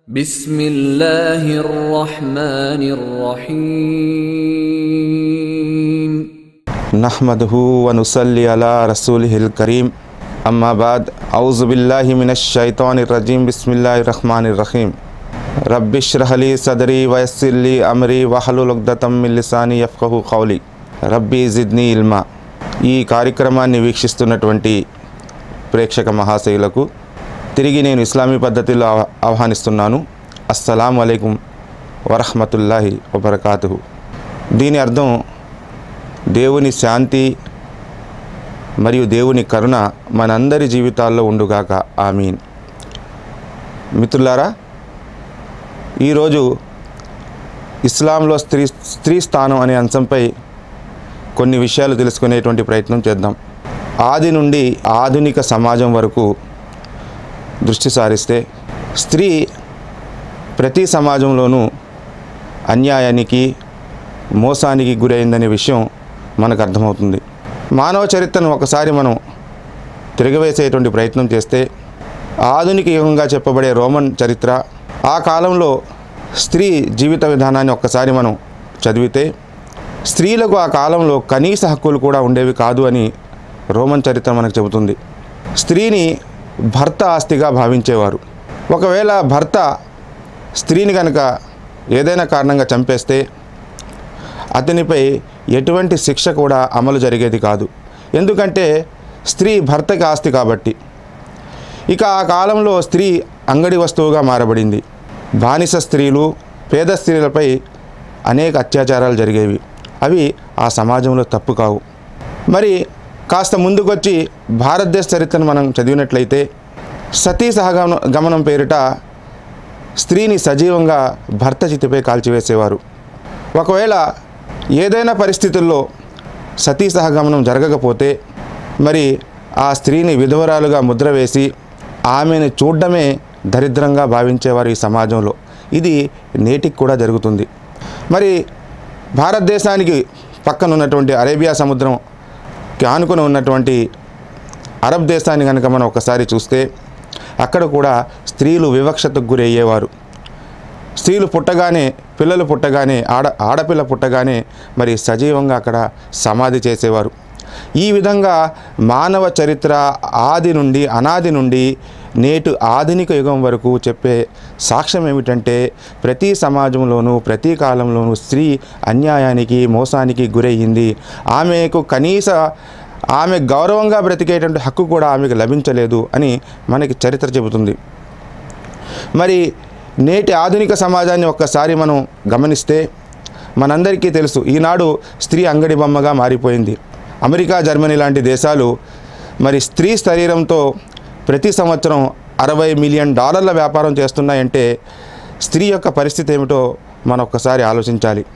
بسم الله الرحمن الرحيم نحمده ونصلي على رسوله الكريم أما بعد أعوذ بالله من الشيطان الرجيم بسم الله الرحمن الرحيم رب اشرح لي صدري ويسر لي أمري واحلل عقدة من لساني يفقه قولي రబ్బీ జిద్ని ఇల్మా ఈ కార్యక్రమాన్ని వీక్షిస్తున్నటువంటి ప్రేక్షక మహాశయులకు తిరిగి నేను ఇస్లామీ పద్ధతిలో ఆహ్- ఆహ్వానిస్తున్నాను అస్సలం అలైకుం వరహమతుల్లాహి వబర్కాతుహు దీని అర్థం దేవుని శాంతి మరియు దేవుని కరుణ మనందరి జీవితాల్లో ఉండుగాక ఆమీన్ మిత్రులారా ఈరోజు ఇస్లాంలో స్త్రీ స్త్రీ స్థానం అనే అంశంపై కొన్ని విషయాలు తెలుసుకునేటువంటి ప్రయత్నం చేద్దాం ఆది నుండి ఆధునిక సమాజం వరకు దృష్టి సారిస్తే స్త్రీ ప్రతి సమాజంలోనూ అన్యాయానికి మోసానికి గురైందనే విషయం మనకు అర్థమవుతుంది మానవ చరిత్రను ఒకసారి మనం తిరగవేసేటువంటి ప్రయత్నం చేస్తే ఆధునిక యుగంగా చెప్పబడే రోమన్ చరిత్ర ఆ కాలంలో స్త్రీ జీవిత విధానాన్ని ఒక్కసారి మనం చదివితే స్త్రీలకు ఆ కాలంలో కనీస హక్కులు కూడా ఉండేవి కాదు అని రోమన్ చరిత్ర మనకు చెబుతుంది స్త్రీని భర్త ఆస్తిగా భావించేవారు ఒకవేళ భర్త స్త్రీని కనుక ఏదైనా కారణంగా చంపేస్తే అతనిపై ఎటువంటి శిక్ష కూడా అమలు జరిగేది కాదు ఎందుకంటే స్త్రీ భర్తకి ఆస్తి కాబట్టి ఇక ఆ కాలంలో స్త్రీ అంగడి వస్తువుగా మారబడింది బానిస స్త్రీలు పేద స్త్రీలపై అనేక అత్యాచారాలు జరిగేవి అవి ఆ సమాజంలో తప్పు కావు మరి కాస్త ముందుకొచ్చి భారతదేశ చరిత్రను మనం చదివినట్లయితే సతీ సహగమనం గమనం పేరిట స్త్రీని సజీవంగా భర్త చితిపై కాల్చివేసేవారు ఒకవేళ ఏదైనా పరిస్థితుల్లో సతీ సహగమనం జరగకపోతే మరి ఆ స్త్రీని విధవరాలుగా ముద్ర వేసి ఆమెను చూడడమే దరిద్రంగా భావించేవారు ఈ సమాజంలో ఇది నేటికి కూడా జరుగుతుంది మరి భారతదేశానికి పక్కన ఉన్నటువంటి అరేబియా సముద్రంకి ఆనుకుని ఉన్నటువంటి అరబ్ దేశాన్ని కనుక మనం ఒకసారి చూస్తే అక్కడ కూడా స్త్రీలు వివక్షతకు గురయ్యేవారు స్త్రీలు పుట్టగానే పిల్లలు పుట్టగానే ఆడ ఆడపిల్ల పుట్టగానే మరి సజీవంగా అక్కడ సమాధి చేసేవారు ఈ విధంగా మానవ చరిత్ర ఆది నుండి అనాది నుండి నేటు ఆధునిక యుగం వరకు చెప్పే సాక్ష్యం ఏమిటంటే ప్రతి సమాజంలోనూ ప్రతి కాలంలోనూ స్త్రీ అన్యాయానికి మోసానికి గురయ్యింది ఆమెకు కనీస ఆమె గౌరవంగా బ్రతికేటువంటి హక్కు కూడా ఆమెకు లభించలేదు అని మనకి చరిత్ర చెబుతుంది మరి నేటి ఆధునిక సమాజాన్ని ఒక్కసారి మనం గమనిస్తే మనందరికీ తెలుసు ఈనాడు స్త్రీ అంగడి బొమ్మగా మారిపోయింది అమెరికా జర్మనీ లాంటి దేశాలు మరి స్త్రీ శరీరంతో ప్రతి సంవత్సరం అరవై మిలియన్ డాలర్ల వ్యాపారం చేస్తున్నాయంటే స్త్రీ యొక్క పరిస్థితి ఏమిటో మనం ఒక్కసారి ఆలోచించాలి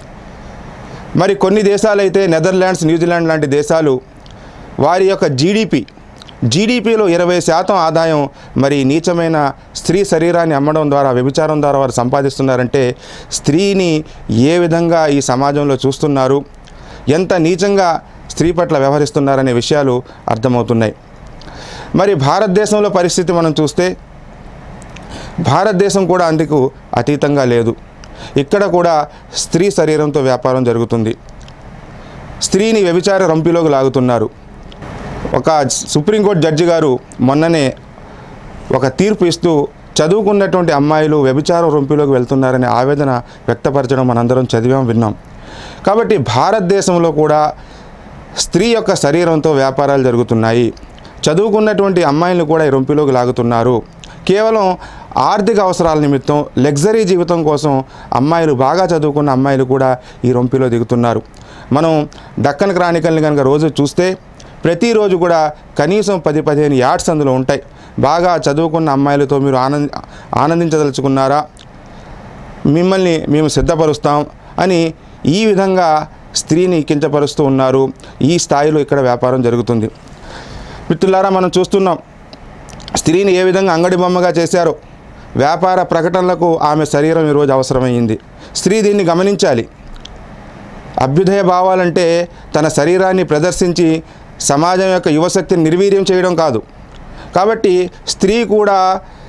మరి కొన్ని దేశాలైతే నెదర్లాండ్స్ న్యూజిలాండ్ లాంటి దేశాలు వారి యొక్క జీడిపి జీడిపిలో ఇరవై శాతం ఆదాయం మరి నీచమైన స్త్రీ శరీరాన్ని అమ్మడం ద్వారా వ్యభిచారం ద్వారా వారు సంపాదిస్తున్నారంటే స్త్రీని ఏ విధంగా ఈ సమాజంలో చూస్తున్నారు ఎంత నీచంగా స్త్రీ పట్ల వ్యవహరిస్తున్నారనే విషయాలు అర్థమవుతున్నాయి మరి భారతదేశంలో పరిస్థితి మనం చూస్తే భారతదేశం కూడా అందుకు అతీతంగా లేదు ఇక్కడ కూడా స్త్రీ శరీరంతో వ్యాపారం జరుగుతుంది స్త్రీని వ్యభిచార రంపిలోకి లాగుతున్నారు ఒక సుప్రీంకోర్టు జడ్జి గారు మొన్ననే ఒక తీర్పు ఇస్తూ చదువుకున్నటువంటి అమ్మాయిలు వ్యభిచారం రొంపిలోకి వెళ్తున్నారనే ఆవేదన వ్యక్తపరచడం మనందరం చదివాం విన్నాం కాబట్టి భారతదేశంలో కూడా స్త్రీ యొక్క శరీరంతో వ్యాపారాలు జరుగుతున్నాయి చదువుకున్నటువంటి అమ్మాయిలను కూడా ఈ రొంపిలోకి లాగుతున్నారు కేవలం ఆర్థిక అవసరాల నిమిత్తం లగ్జరీ జీవితం కోసం అమ్మాయిలు బాగా చదువుకున్న అమ్మాయిలు కూడా ఈ రొంపిలో దిగుతున్నారు మనం దక్కన్ క్రానికల్ని కనుక రోజు చూస్తే ప్రతిరోజు కూడా కనీసం పది పదిహేను యాడ్స్ అందులో ఉంటాయి బాగా చదువుకున్న అమ్మాయిలతో మీరు ఆనంద ఆనందించదలుచుకున్నారా మిమ్మల్ని మేము సిద్ధపరుస్తాం అని ఈ విధంగా స్త్రీని కించపరుస్తూ ఉన్నారు ఈ స్థాయిలో ఇక్కడ వ్యాపారం జరుగుతుంది మిత్రులారా మనం చూస్తున్నాం స్త్రీని ఏ విధంగా అంగడి బొమ్మగా చేశారో వ్యాపార ప్రకటనలకు ఆమె శరీరం ఈరోజు అవసరమైంది స్త్రీ దీన్ని గమనించాలి అభ్యుదయ భావాలంటే తన శరీరాన్ని ప్రదర్శించి సమాజం యొక్క యువశక్తిని నిర్వీర్యం చేయడం కాదు కాబట్టి స్త్రీ కూడా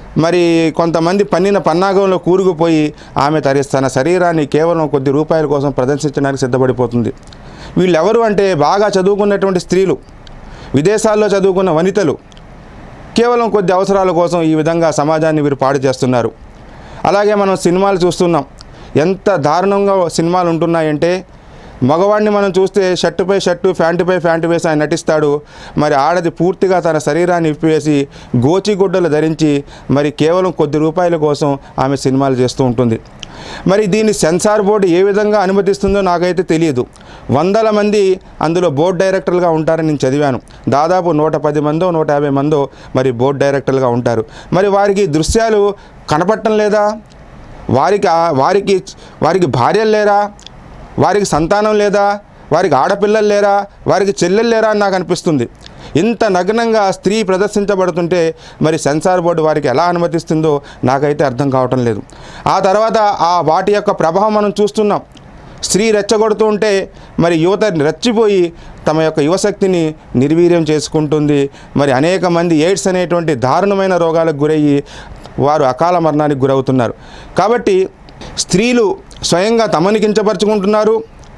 మరి కొంతమంది పన్నిన పన్నాగంలో కూరుకుపోయి ఆమె తరి తన శరీరాన్ని కేవలం కొద్ది రూపాయల కోసం ప్రదర్శించడానికి సిద్ధపడిపోతుంది వీళ్ళెవరు అంటే బాగా చదువుకున్నటువంటి స్త్రీలు విదేశాల్లో చదువుకున్న వనితలు కేవలం కొద్ది అవసరాల కోసం ఈ విధంగా సమాజాన్ని వీరు పాడు చేస్తున్నారు అలాగే మనం సినిమాలు చూస్తున్నాం ఎంత దారుణంగా సినిమాలు ఉంటున్నాయంటే మగవాడిని మనం చూస్తే షర్టుపై షర్టు ప్యాంటుపై ప్యాంటు వేసి ఆయన నటిస్తాడు మరి ఆడది పూర్తిగా తన శరీరాన్ని ఇప్పివేసి గోచిగుడ్డలు ధరించి మరి కేవలం కొద్ది రూపాయల కోసం ఆమె సినిమాలు చేస్తూ ఉంటుంది మరి దీన్ని సెన్సార్ బోర్డు ఏ విధంగా అనుమతిస్తుందో నాకైతే తెలియదు వందల మంది అందులో బోర్డు డైరెక్టర్లుగా ఉంటారని నేను చదివాను దాదాపు నూట పది మందో నూట యాభై మందో మరి బోర్డు డైరెక్టర్లుగా ఉంటారు మరి వారికి ఈ దృశ్యాలు కనపడటం లేదా వారికి ఆ- వారికి వారికి భార్యలు లేరా వారికి సంతానం లేదా వారికి ఆడపిల్లలు లేరా వారికి చెల్లెలు లేరా అని నాకు అనిపిస్తుంది ఇంత నగ్నంగా స్త్రీ ప్రదర్శించబడుతుంటే మరి సెన్సార్ బోర్డు వారికి ఎలా అనుమతిస్తుందో నాకైతే అర్థం కావటం లేదు ఆ తర్వాత ఆ వాటి యొక్క ప్రభావం మనం చూస్తున్నాం స్త్రీ రెచ్చగొడుతూ ఉంటే మరి యువత రెచ్చిపోయి తమ యొక్క యువశక్తిని నిర్వీర్యం చేసుకుంటుంది మరి అనేక మంది ఎయిడ్స్ అనేటువంటి దారుణమైన రోగాలకు గురయ్యి వారు అకాల మరణానికి గురవుతున్నారు కాబట్టి స్త్రీలు స్వయంగా తమని కించపరుచుకుంటున్నారు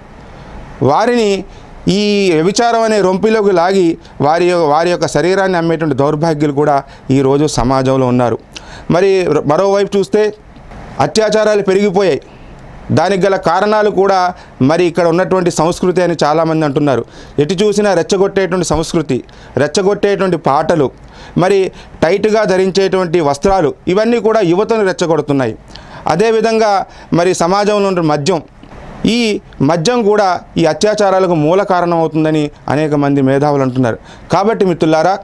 వారిని ఈ వ్యభిచారం అనే రొంపిలోకి లాగి వారి యొ- వారి యొక్క శరీరాన్ని అమ్మేటువంటి దౌర్భాగ్యులు కూడా ఈరోజు సమాజంలో ఉన్నారు మరి ర- మరోవైపు చూస్తే అత్యాచారాలు పెరిగిపోయాయి దానికి గల కారణాలు కూడా మరి ఇక్కడ ఉన్నటువంటి సంస్కృతి అని చాలామంది అంటున్నారు ఎటు చూసినా రెచ్చగొట్టేటువంటి సంస్కృతి రెచ్చగొట్టేటువంటి పాటలు మరి టైట్గా ధరించేటువంటి వస్త్రాలు ఇవన్నీ కూడా యువతను రెచ్చగొడుతున్నాయి అదేవిధంగా మరి సమాజంలో ఉన్న మద్యం ఈ మద్యం కూడా ఈ అత్యాచారాలకు మూల కారణం అవుతుందని అనేక మంది మేధావులు అంటున్నారు కాబట్టి మిత్రులారా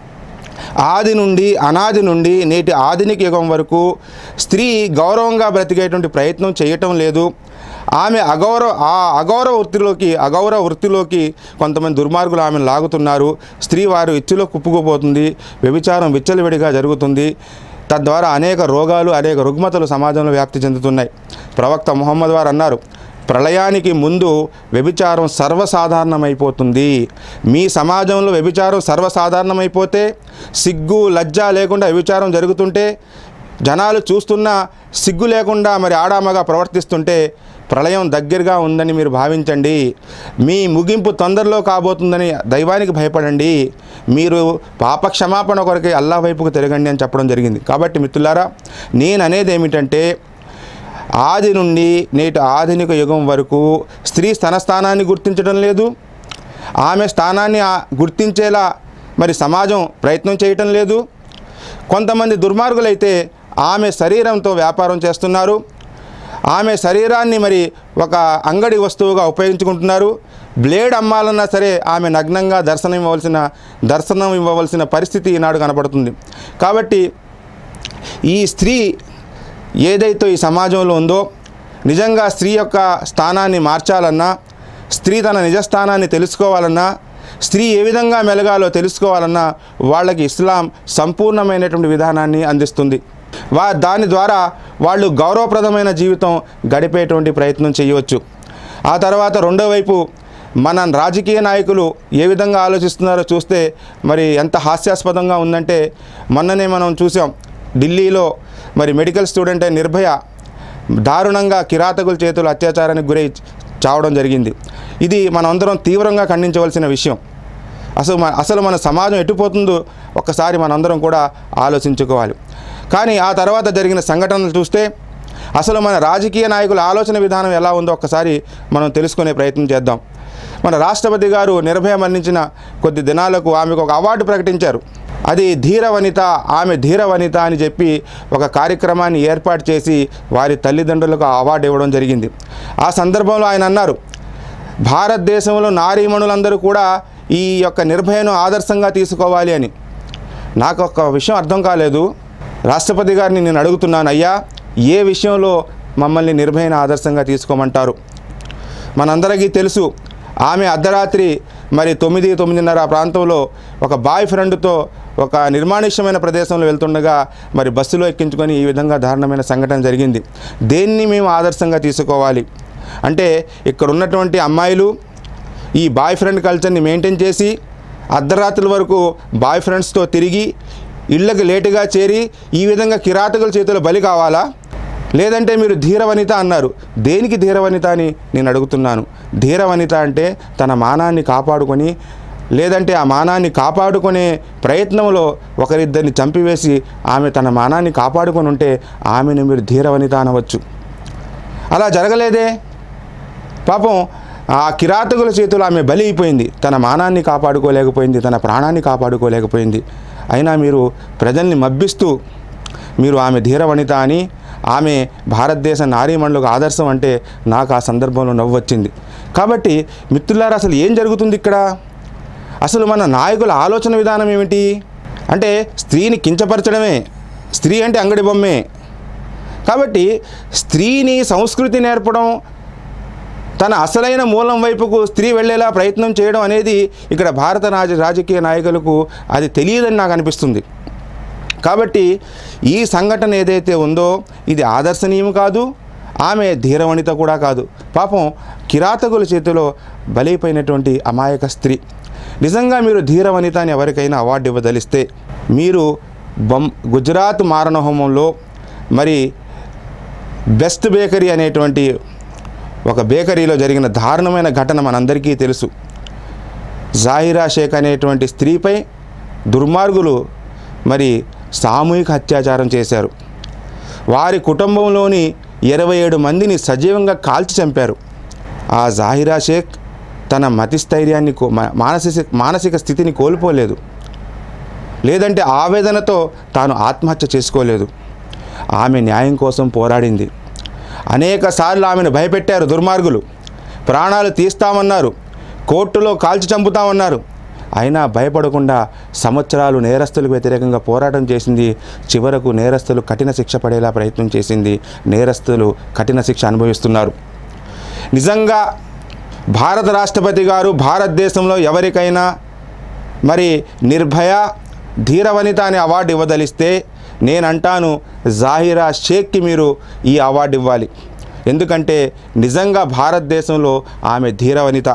ఆది నుండి అనాది నుండి నేటి ఆధునిక యుగం వరకు స్త్రీ గౌరవంగా బ్రతికేటువంటి ప్రయత్నం చేయటం లేదు ఆమె అగౌరవ ఆ అగౌరవ వృత్తిలోకి అగౌరవ వృత్తిలోకి కొంతమంది దుర్మార్గులు ఆమెను లాగుతున్నారు స్త్రీ వారు ఇచ్చులో కుప్పుకుపోతుంది వ్యభిచారం విచ్చలవిడిగా జరుగుతుంది తద్వారా అనేక రోగాలు అనేక రుగ్మతలు సమాజంలో వ్యాప్తి చెందుతున్నాయి ప్రవక్త ముహమ్మద్ వారు అన్నారు ప్రళయానికి ముందు వ్యభిచారం సర్వసాధారణమైపోతుంది మీ సమాజంలో వ్యభిచారం సర్వసాధారణమైపోతే సిగ్గు లజ్జ లేకుండా వ్యభిచారం జరుగుతుంటే జనాలు చూస్తున్నా సిగ్గు లేకుండా మరి ఆడామగా ప్రవర్తిస్తుంటే ప్రళయం దగ్గరగా ఉందని మీరు భావించండి మీ ముగింపు తొందరలో కాబోతుందని దైవానికి భయపడండి మీరు పాప క్షమాపణ కొరకే అల్లా వైపుకు తిరగండి అని చెప్పడం జరిగింది కాబట్టి మిత్రులారా నేను అనేది ఏమిటంటే ఆది నుండి నేటి ఆధునిక యుగం వరకు స్త్రీ తన స్థానాన్ని గుర్తించడం లేదు ఆమె స్థానాన్ని ఆ- గుర్తించేలా మరి సమాజం ప్రయత్నం చేయటం లేదు కొంతమంది దుర్మార్గులైతే ఆమె శరీరంతో వ్యాపారం చేస్తున్నారు ఆమె శరీరాన్ని మరి ఒక అంగడి వస్తువుగా ఉపయోగించుకుంటున్నారు బ్లేడ్ అమ్మాలన్నా సరే ఆమె నగ్నంగా దర్శనం ఇవ్వవలసిన దర్శనం ఇవ్వవలసిన పరిస్థితి ఈనాడు కనపడుతుంది కాబట్టి ఈ స్త్రీ ఏదైతే ఈ సమాజంలో ఉందో నిజంగా స్త్రీ యొక్క స్థానాన్ని మార్చాలన్నా స్త్రీ తన నిజ స్థానాన్ని తెలుసుకోవాలన్నా స్త్రీ ఏ విధంగా మెలగాలో తెలుసుకోవాలన్నా వాళ్ళకి ఇస్లాం సంపూర్ణమైనటువంటి విధానాన్ని అందిస్తుంది వా దాని ద్వారా వాళ్ళు గౌరవప్రదమైన జీవితం గడిపేటువంటి ప్రయత్నం చేయవచ్చు ఆ తర్వాత రెండో వైపు మన రాజకీయ నాయకులు ఏ విధంగా ఆలోచిస్తున్నారో చూస్తే మరి ఎంత హాస్యాస్పదంగా ఉందంటే మొన్ననే మనం చూసాం ఢిల్లీలో మరి మెడికల్ స్టూడెంట్ అయిన నిర్భయ దారుణంగా కిరాతకుల చేతులు అత్యాచారానికి గురై చావడం జరిగింది ఇది మనందరం తీవ్రంగా ఖండించవలసిన విషయం అసలు మన అసలు మన సమాజం ఎటుపోతుందో ఒక్కసారి మనందరం కూడా ఆలోచించుకోవాలి కానీ ఆ తర్వాత జరిగిన సంఘటనలు చూస్తే అసలు మన రాజకీయ నాయకుల ఆలోచన విధానం ఎలా ఉందో ఒక్కసారి మనం తెలుసుకునే ప్రయత్నం చేద్దాం మన రాష్ట్రపతి గారు నిర్భయ మరణించిన కొద్ది దినాలకు ఆమెకు ఒక అవార్డు ప్రకటించారు అది ధీర వనిత ఆమె ధీర వనిత అని చెప్పి ఒక కార్యక్రమాన్ని ఏర్పాటు చేసి వారి తల్లిదండ్రులకు ఆ అవార్డు ఇవ్వడం జరిగింది ఆ సందర్భంలో ఆయన అన్నారు భారతదేశంలో నారీమణులందరూ కూడా ఈ యొక్క నిర్భయను ఆదర్శంగా తీసుకోవాలి అని నాకు ఒక విషయం అర్థం కాలేదు రాష్ట్రపతి గారిని నేను అడుగుతున్నాను అయ్యా ఏ విషయంలో మమ్మల్ని నిర్భయన ఆదర్శంగా తీసుకోమంటారు మనందరికీ తెలుసు ఆమె అర్ధరాత్రి మరి తొమ్మిది తొమ్మిదిన్నర ఆ ప్రాంతంలో ఒక బాయ్ ఫ్రెండ్తో ఒక నిర్మానుష్యమైన ప్రదేశంలో వెళ్తుండగా మరి బస్సులో ఎక్కించుకొని ఈ విధంగా దారుణమైన సంఘటన జరిగింది దేన్ని మేము ఆదర్శంగా తీసుకోవాలి అంటే ఇక్కడ ఉన్నటువంటి అమ్మాయిలు ఈ బాయ్ ఫ్రెండ్ కల్చర్ని మెయింటైన్ చేసి అర్ధరాత్రుల వరకు బాయ్ ఫ్రెండ్స్తో తిరిగి ఇళ్ళకి లేటుగా చేరి ఈ విధంగా కిరాతకుల చేతిలో బలి కావాలా లేదంటే మీరు ధీరవనిత అన్నారు దేనికి ధీరవనిత అని నేను అడుగుతున్నాను ధీరవనిత అంటే తన మానాన్ని కాపాడుకొని లేదంటే ఆ మానాన్ని కాపాడుకునే ప్రయత్నంలో ఒకరిద్దరిని చంపివేసి ఆమె తన మానాన్ని కాపాడుకొని ఉంటే ఆమెను మీరు ధీరవనిత అనవచ్చు అలా జరగలేదే పాపం ఆ కిరాతకుల చేతిలో ఆమె బలి అయిపోయింది తన మానాన్ని కాపాడుకోలేకపోయింది తన ప్రాణాన్ని కాపాడుకోలేకపోయింది అయినా మీరు ప్రజల్ని మబ్బిస్తూ మీరు ఆమె ధీరవనిత అని ఆమె భారతదేశ నారీమణులకు ఆదర్శం అంటే నాకు ఆ సందర్భంలో నవ్వు వచ్చింది కాబట్టి మిత్రులారా అసలు ఏం జరుగుతుంది ఇక్కడ అసలు మన నాయకుల ఆలోచన విధానం ఏమిటి అంటే స్త్రీని కించపరచడమే స్త్రీ అంటే అంగడి బొమ్మే కాబట్టి స్త్రీని సంస్కృతి నేర్పడం తన అసలైన మూలం వైపుకు స్త్రీ వెళ్ళేలా ప్రయత్నం చేయడం అనేది ఇక్కడ భారత రాజ రాజకీయ నాయకులకు అది తెలియదని నాకు అనిపిస్తుంది కాబట్టి ఈ సంఘటన ఏదైతే ఉందో ఇది ఆదర్శనీయం కాదు ఆమె ధీరవనిత కూడా కాదు పాపం కిరాతకుల చేతిలో బలైపోయినటువంటి అమాయక స్త్రీ నిజంగా మీరు ధీరవనిత అని ఎవరికైనా అవార్డు ఇవ్వదలిస్తే మీరు బొమ్ గుజరాత్ మారణహోమంలో మరి బెస్ట్ బేకరీ అనేటువంటి ఒక బేకరీలో జరిగిన దారుణమైన ఘటన మనందరికీ తెలుసు జాహిరా షేక్ అనేటువంటి స్త్రీపై దుర్మార్గులు మరి సామూహిక అత్యాచారం చేశారు వారి కుటుంబంలోని ఇరవై ఏడు మందిని సజీవంగా కాల్చి చంపారు ఆ జాహిరా షేక్ తన మతిస్థైర్యాన్ని కో- మా- మానసిక మానసిక స్థితిని కోల్పోలేదు లేదంటే ఆవేదనతో తాను ఆత్మహత్య చేసుకోలేదు ఆమె న్యాయం కోసం పోరాడింది అనేక సార్లు ఆమెను భయపెట్టారు దుర్మార్గులు ప్రాణాలు తీస్తామన్నారు కోర్టులో కాల్చి చంపుతామన్నారు అయినా భయపడకుండా సంవత్సరాలు నేరస్తులకు వ్యతిరేకంగా పోరాటం చేసింది చివరకు నేరస్తులు కఠిన శిక్ష పడేలా ప్రయత్నం చేసింది నేరస్తులు కఠిన శిక్ష అనుభవిస్తున్నారు నిజంగా భారత రాష్ట్రపతి గారు భారతదేశంలో ఎవరికైనా మరి నిర్భయ ధీరవనిత అనే అవార్డు ఇవ్వదలిస్తే నేనంటాను జాహిరా షేక్కి మీరు ఈ అవార్డు ఇవ్వాలి ఎందుకంటే నిజంగా భారతదేశంలో ఆమె ధీరవనిత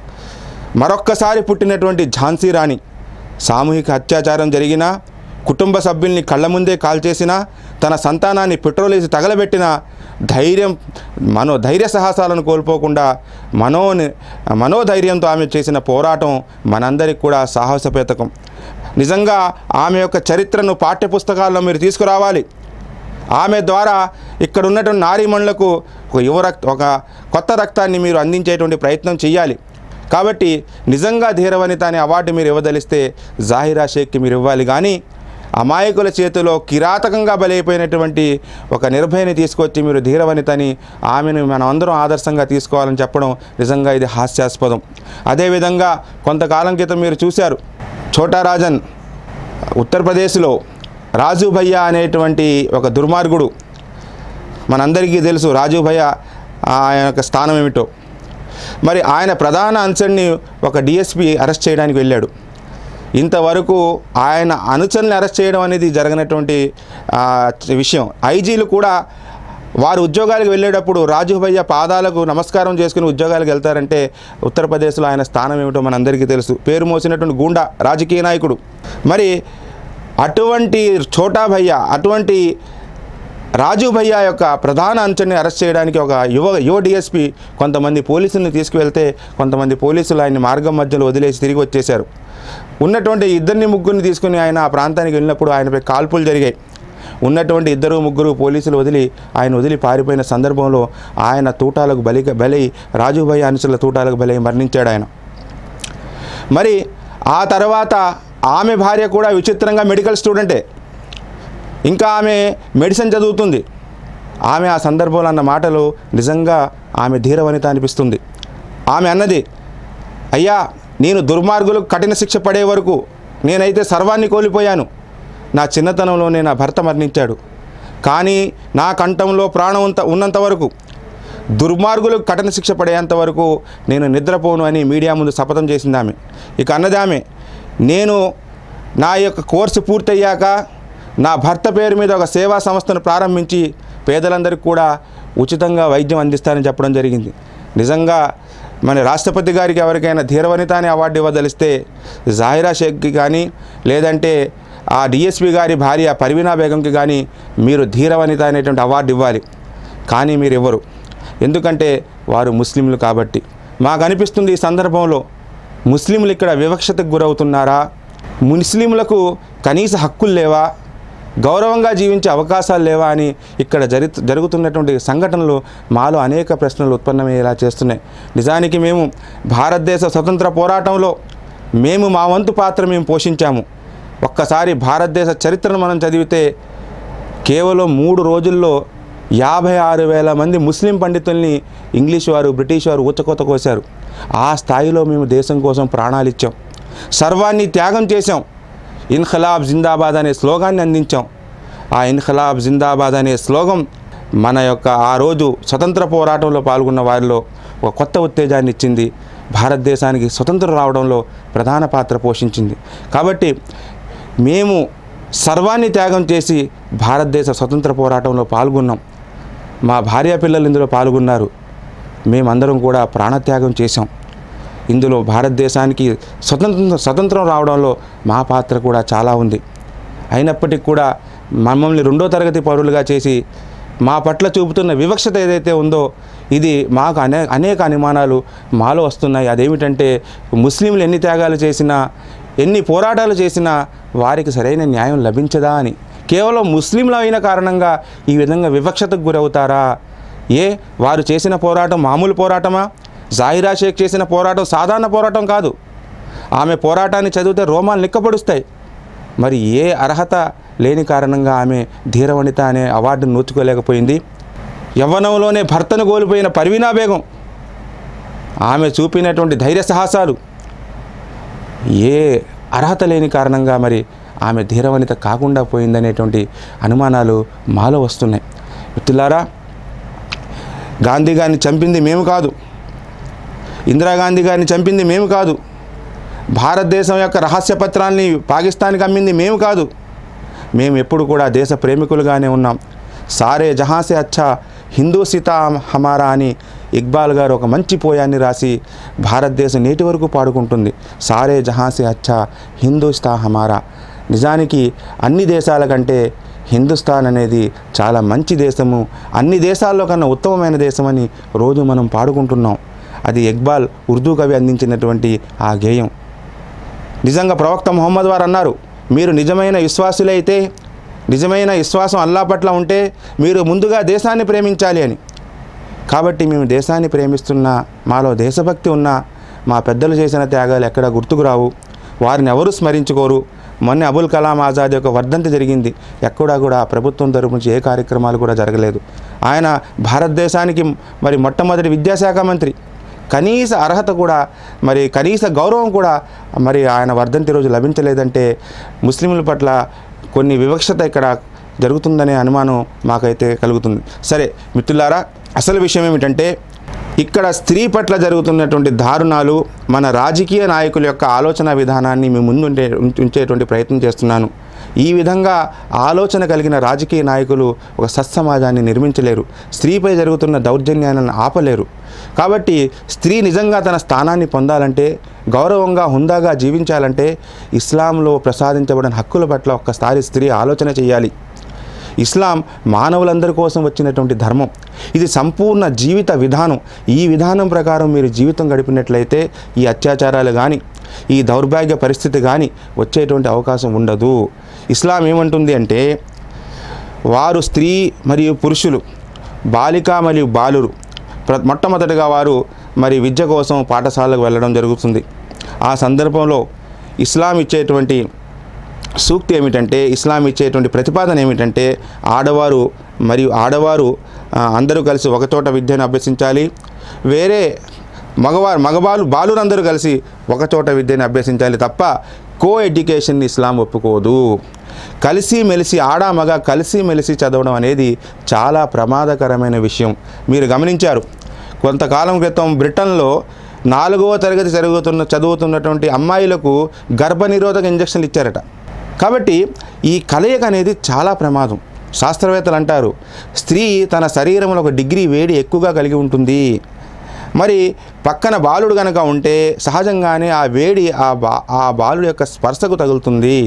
మరొక్కసారి పుట్టినటువంటి ఝాన్సీ రాణి సామూహిక అత్యాచారం జరిగినా కుటుంబ సభ్యుల్ని కళ్ళ ముందే కాల్చేసినా తన సంతానాన్ని పెట్రోల్ వేసి తగలబెట్టిన ధైర్యం మనో ధైర్య సాహసాలను కోల్పోకుండా మనో మనోధైర్యంతో ఆమె చేసిన పోరాటం మనందరికి కూడా సాహసపేతకం నిజంగా ఆమె యొక్క చరిత్రను పాఠ్యపుస్తకాల్లో మీరు తీసుకురావాలి ఆమె ద్వారా ఇక్కడ ఉన్నటువంటి నారీమణులకు ఒక యువ రక్త ఒక కొత్త రక్తాన్ని మీరు అందించేటువంటి ప్రయత్నం చేయాలి కాబట్టి నిజంగా ధీరవనిత అనే అవార్డు మీరు ఇవ్వదలిస్తే జాహిరా షేక్కి మీరు ఇవ్వాలి కానీ అమాయకుల చేతిలో కిరాతకంగా బలైపోయినటువంటి ఒక నిర్భయని తీసుకొచ్చి మీరు ధీరవనితని ఆమెను మనం అందరం ఆదర్శంగా తీసుకోవాలని చెప్పడం నిజంగా ఇది హాస్యాస్పదం అదేవిధంగా కొంతకాలం క్రితం మీరు చూశారు ఛోటా రాజన్ ఉత్తరప్రదేశ్లో రాజు భయ్య అనేటువంటి ఒక దుర్మార్గుడు మనందరికీ తెలుసు రాజు భయ్య ఆయన యొక్క స్థానం ఏమిటో మరి ఆయన ప్రధాన అంశన్ని ఒక డిఎస్పి అరెస్ట్ చేయడానికి వెళ్ళాడు ఇంతవరకు ఆయన అనుచరుల్ని అరెస్ట్ చేయడం అనేది జరగనటువంటి ఆ, విషయం ఐజీలు కూడా వారు ఉద్యోగాలకు వెళ్ళేటప్పుడు రాజు భయ్య పాదాలకు నమస్కారం చేసుకుని ఉద్యోగాలకు వెళ్తారంటే ఉత్తరప్రదేశ్లో ఆయన స్థానం ఏమిటో మనందరికీ తెలుసు పేరు మోసినటువంటి గూండా రాజకీయ నాయకుడు మరి అటువంటి ఛోటా భయ్య అటువంటి రాజు భయ్య యొక్క ప్రధాన అంచని అరెస్ట్ చేయడానికి ఒక యువ యువ డిఎస్పి కొంతమంది పోలీసుల్ని తీసుకువెళ్తే కొంతమంది పోలీసులు ఆయన్ని మార్గం మధ్యలో వదిలేసి తిరిగి వచ్చేశారు ఉన్నటువంటి ఇద్దరిని ముగ్గురిని తీసుకుని ఆయన ఆ ప్రాంతానికి వెళ్ళినప్పుడు ఆయనపై కాల్పులు జరిగాయి ఉన్నటువంటి ఇద్దరు ముగ్గురు పోలీసులు వదిలి ఆయన వదిలి పారిపోయిన సందర్భంలో ఆయన తూటాలకు బలి బలై రాజుభాయ్ అనుచుల తూటాలకు బలై మరణించాడు ఆయన మరి ఆ తర్వాత ఆమె భార్య కూడా విచిత్రంగా మెడికల్ స్టూడెంటే ఇంకా ఆమె మెడిసిన్ చదువుతుంది ఆమె ఆ సందర్భంలో అన్న మాటలు నిజంగా ఆమె ధీరవనిత అనిపిస్తుంది ఆమె అన్నది అయ్యా నేను దుర్మార్గులకు కఠిన శిక్ష పడే వరకు నేనైతే సర్వాన్ని కోల్పోయాను నా చిన్నతనంలోనే నా భర్త మరణించాడు కానీ నా కంఠంలో ప్రాణం ఉంత ఉన్నంత వరకు దుర్మార్గులకు కఠిన శిక్ష పడేంత వరకు నేను నిద్రపోను అని మీడియా ముందు శపథం చేసింది ఆమె ఇక అన్నది ఆమె నేను నా యొక్క కోర్సు పూర్తయ్యాక నా భర్త పేరు మీద ఒక సేవా సంస్థను ప్రారంభించి పేదలందరికీ కూడా ఉచితంగా వైద్యం అందిస్తానని చెప్పడం జరిగింది నిజంగా మన రాష్ట్రపతి గారికి ఎవరికైనా ధీరవనిత అనే అవార్డు ఇవ్వదలిస్తే జాహిరా షేక్కి కానీ లేదంటే ఆ డిఎస్పి గారి భార్య పర్వీనా బేగంకి కానీ మీరు ధీరవనిత అనేటువంటి అవార్డు ఇవ్వాలి కానీ మీరు ఇవ్వరు ఎందుకంటే వారు ముస్లింలు కాబట్టి మాకు అనిపిస్తుంది ఈ సందర్భంలో ముస్లింలు ఇక్కడ వివక్షతకు గురవుతున్నారా ముస్లింలకు కనీస హక్కులు లేవా గౌరవంగా జీవించే అవకాశాలు లేవా అని ఇక్కడ జరి జరుగుతున్నటువంటి సంఘటనలు మాలో అనేక ప్రశ్నలు ఉత్పన్నమయ్యేలా చేస్తున్నాయి నిజానికి మేము భారతదేశ స్వతంత్ర పోరాటంలో మేము మా వంతు పాత్ర మేము పోషించాము ఒక్కసారి భారతదేశ చరిత్రను మనం చదివితే కేవలం మూడు రోజుల్లో యాభై ఆరు వేల మంది ముస్లిం పండితుల్ని ఇంగ్లీష్ వారు బ్రిటిష్ వారు ఊచకోత కోశారు ఆ స్థాయిలో మేము దేశం కోసం ప్రాణాలు ఇచ్చాం సర్వాన్ని త్యాగం చేశాం ఇన్ఖలాబ్ జిందాబాద్ అనే స్లోగాన్ని అందించాం ఆ ఇన్ఖలాబ్ జిందాబాద్ అనే స్లోగం మన యొక్క ఆ రోజు స్వతంత్ర పోరాటంలో పాల్గొన్న వారిలో ఒక కొత్త ఉత్తేజాన్ని ఇచ్చింది భారతదేశానికి స్వతంత్రం రావడంలో ప్రధాన పాత్ర పోషించింది కాబట్టి మేము సర్వాన్ని త్యాగం చేసి భారతదేశ స్వతంత్ర పోరాటంలో పాల్గొన్నాం మా భార్య పిల్లలు ఇందులో పాల్గొన్నారు మేమందరం కూడా ప్రాణత్యాగం చేశాం ఇందులో భారతదేశానికి స్వతంత్రం స్వతంత్రం రావడంలో మా పాత్ర కూడా చాలా ఉంది అయినప్పటికీ కూడా మమ్మల్ని రెండో తరగతి పౌరులుగా చేసి మా పట్ల చూపుతున్న వివక్షత ఏదైతే ఉందో ఇది మాకు అనే అనేక అనుమానాలు మాలో వస్తున్నాయి అదేమిటంటే ముస్లింలు ఎన్ని త్యాగాలు చేసినా ఎన్ని పోరాటాలు చేసినా వారికి సరైన న్యాయం లభించదా అని కేవలం ముస్లింలు అయిన కారణంగా ఈ విధంగా వివక్షతకు గురవుతారా ఏ వారు చేసిన పోరాటం మామూలు పోరాటమా జాహిరా షేక్ చేసిన పోరాటం సాధారణ పోరాటం కాదు ఆమె పోరాటాన్ని చదివితే రోమాలు నిక్కపొడుస్తాయి మరి ఏ అర్హత లేని కారణంగా ఆమె ధీరవనిత అనే అవార్డును నోచుకోలేకపోయింది యవ్వనంలోనే భర్తను కోల్పోయిన పర్వీనా బేగం ఆమె చూపినటువంటి ధైర్య సాహసాలు ఏ అర్హత లేని కారణంగా మరి ఆమె ధీరవనిత కాకుండా పోయిందనేటువంటి అనుమానాలు మాలో వస్తున్నాయి మిత్రులారా గాంధీ గారిని చంపింది మేము కాదు ఇందిరాగాంధీ గారిని చంపింది మేము కాదు భారతదేశం యొక్క రహస్య పత్రాల్ని పాకిస్తాన్కి అమ్మింది మేము కాదు మేము ఎప్పుడు కూడా దేశ ప్రేమికులుగానే ఉన్నాం సారే జహాసే అచ్చా హిందూ సీతా హమారా అని ఇక్బాల్ గారు ఒక మంచి పోయాన్ని రాసి భారతదేశం నేటి వరకు పాడుకుంటుంది సారే జహాసే అచ్చా హిందూస్తా హమారా నిజానికి అన్ని దేశాల కంటే హిందుస్థాన్ అనేది చాలా మంచి దేశము అన్ని దేశాల్లో కన్నా ఉత్తమమైన దేశం అని రోజు మనం పాడుకుంటున్నాం అది ఇక్బాల్ ఉర్దూ కవి అందించినటువంటి ఆ గేయం నిజంగా ప్రవక్త ముహమ్మద్ వారు అన్నారు మీరు నిజమైన విశ్వాసులైతే నిజమైన విశ్వాసం అల్లా పట్ల ఉంటే మీరు ముందుగా దేశాన్ని ప్రేమించాలి అని కాబట్టి మేము దేశాన్ని ప్రేమిస్తున్నా మాలో దేశభక్తి ఉన్నా మా పెద్దలు చేసిన త్యాగాలు ఎక్కడ గుర్తుకు రావు వారిని ఎవరు స్మరించుకోరు మొన్న అబుల్ కలాం ఆజాద్ యొక్క వర్ధంతి జరిగింది ఎక్కడా కూడా ప్రభుత్వం తరపు నుంచి ఏ కార్యక్రమాలు కూడా జరగలేదు ఆయన భారతదేశానికి మరి మొట్టమొదటి విద్యాశాఖ మంత్రి కనీస అర్హత కూడా మరి కనీస గౌరవం కూడా మరి ఆయన వర్ధంతి రోజు లభించలేదంటే ముస్లింల పట్ల కొన్ని వివక్షత ఇక్కడ జరుగుతుందనే అనుమానం మాకైతే కలుగుతుంది సరే మిత్రులారా అసలు విషయం ఏమిటంటే ఇక్కడ స్త్రీ పట్ల జరుగుతున్నటువంటి దారుణాలు మన రాజకీయ నాయకుల యొక్క ఆలోచన విధానాన్ని మీ ముందు ఉండే ఉంచేటువంటి ప్రయత్నం చేస్తున్నాను ఈ విధంగా ఆలోచన కలిగిన రాజకీయ నాయకులు ఒక సత్సమాజాన్ని నిర్మించలేరు స్త్రీపై జరుగుతున్న దౌర్జన్యాలను ఆపలేరు కాబట్టి స్త్రీ నిజంగా తన స్థానాన్ని పొందాలంటే గౌరవంగా హుందాగా జీవించాలంటే ఇస్లాంలో ప్రసాదించబడిన హక్కుల పట్ల ఒక్కసారి స్త్రీ ఆలోచన చేయాలి ఇస్లాం మానవులందరి కోసం వచ్చినటువంటి ధర్మం ఇది సంపూర్ణ జీవిత విధానం ఈ విధానం ప్రకారం మీరు జీవితం గడిపినట్లయితే ఈ అత్యాచారాలు కానీ ఈ దౌర్భాగ్య పరిస్థితి కానీ వచ్చేటువంటి అవకాశం ఉండదు ఇస్లాం ఏమంటుంది అంటే వారు స్త్రీ మరియు పురుషులు బాలిక మరియు బాలురు ప్ర మొట్టమొదటిగా వారు మరి విద్య కోసం పాఠశాలకు వెళ్ళడం జరుగుతుంది ఆ సందర్భంలో ఇస్లాం ఇచ్చేటువంటి సూక్తి ఏమిటంటే ఇస్లాం ఇచ్చేటువంటి ప్రతిపాదన ఏమిటంటే ఆడవారు మరియు ఆడవారు ఆ, అందరూ కలిసి ఒకచోట విద్యను అభ్యసించాలి వేరే మగవారు మగవాళ్ళు బాలురందరూ కలిసి ఒకచోట విద్యను అభ్యసించాలి తప్ప కో ఎడ్యుకేషన్ ఇస్లాం ఒప్పుకోదు కలిసి మెలిసి ఆడ మగ కలిసి మెలిసి చదవడం అనేది చాలా ప్రమాదకరమైన విషయం మీరు గమనించారు కొంతకాలం క్రితం బ్రిటన్లో నాలుగవ తరగతి జరుగుతున్న చదువుతున్నటువంటి అమ్మాయిలకు గర్భనిరోధక ఇంజక్షన్లు ఇచ్చారట కాబట్టి ఈ కలయిక అనేది చాలా ప్రమాదం శాస్త్రవేత్తలు అంటారు స్త్రీ తన శరీరంలో ఒక డిగ్రీ వేడి ఎక్కువగా కలిగి ఉంటుంది మరి పక్కన బాలుడు కనుక ఉంటే సహజంగానే ఆ వేడి ఆ బా ఆ బాలుడు యొక్క స్పర్శకు తగులుతుంది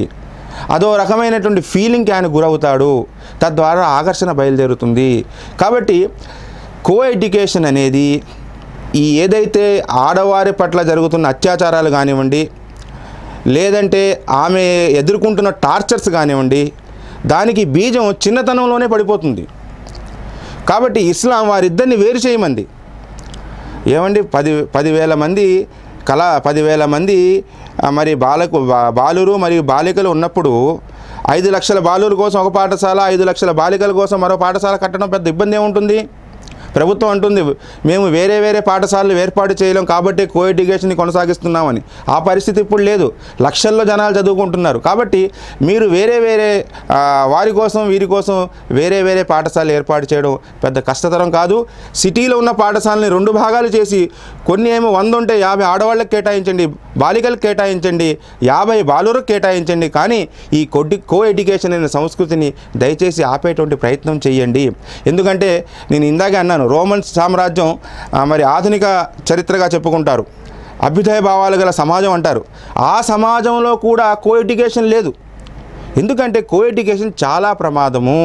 అదో రకమైనటువంటి ఫీలింగ్కి ఆయన గురవుతాడు తద్వారా ఆకర్షణ బయలుదేరుతుంది కాబట్టి కో ఎడ్యుకేషన్ అనేది ఈ ఏదైతే ఆడవారి పట్ల జరుగుతున్న అత్యాచారాలు కానివ్వండి లేదంటే ఆమె ఎదుర్కొంటున్న టార్చర్స్ కానివ్వండి దానికి బీజం చిన్నతనంలోనే పడిపోతుంది కాబట్టి ఇస్లాం వారిద్దరిని వేరు చేయమంది ఏమండి పది పదివేల మంది కళ పదివేల మంది ఆ, మరి బాలకు బా- బాలురు మరియు బాలికలు ఉన్నప్పుడు ఐదు లక్షల బాలుర కోసం ఒక పాఠశాల ఐదు లక్షల బాలికల కోసం మరో పాఠశాల కట్టడం పెద్ద ఇబ్బంది ఏముంటుంది ప్రభుత్వం అంటుంది మేము వేరే వేరే పాఠశాలలు ఏర్పాటు చేయలేం కాబట్టి కో ఎడ్యుకేషన్ని కొనసాగిస్తున్నామని ఆ పరిస్థితి ఇప్పుడు లేదు లక్షల్లో జనాలు చదువుకుంటున్నారు కాబట్టి మీరు వేరే వేరే ఆ, వారి కోసం వీరి కోసం వేరే వేరే పాఠశాలలు ఏర్పాటు చేయడం పెద్ద కష్టతరం కాదు సిటీలో ఉన్న పాఠశాలని రెండు భాగాలు చేసి కొన్ని ఏమో వంద ఉంటే యాభై ఆడవాళ్ళకి కేటాయించండి బాలికలకు కేటాయించండి యాభై బాలురకు కేటాయించండి కానీ ఈ కొడ్డి కో ఎడ్యుకేషన్ అనే సంస్కృతిని దయచేసి ఆపేటువంటి ప్రయత్నం చేయండి ఎందుకంటే నేను ఇందాకే అన్నాను రోమన్ సామ్రాజ్యం ఆ, మరి ఆధునిక చరిత్రగా చెప్పుకుంటారు అభ్యుదయ భావాలు గల సమాజం అంటారు ఆ సమాజంలో కూడా కో ఎడ్యుకేషన్ లేదు ఎందుకంటే కో ఎడ్యుకేషన్ చాలా ప్రమాదము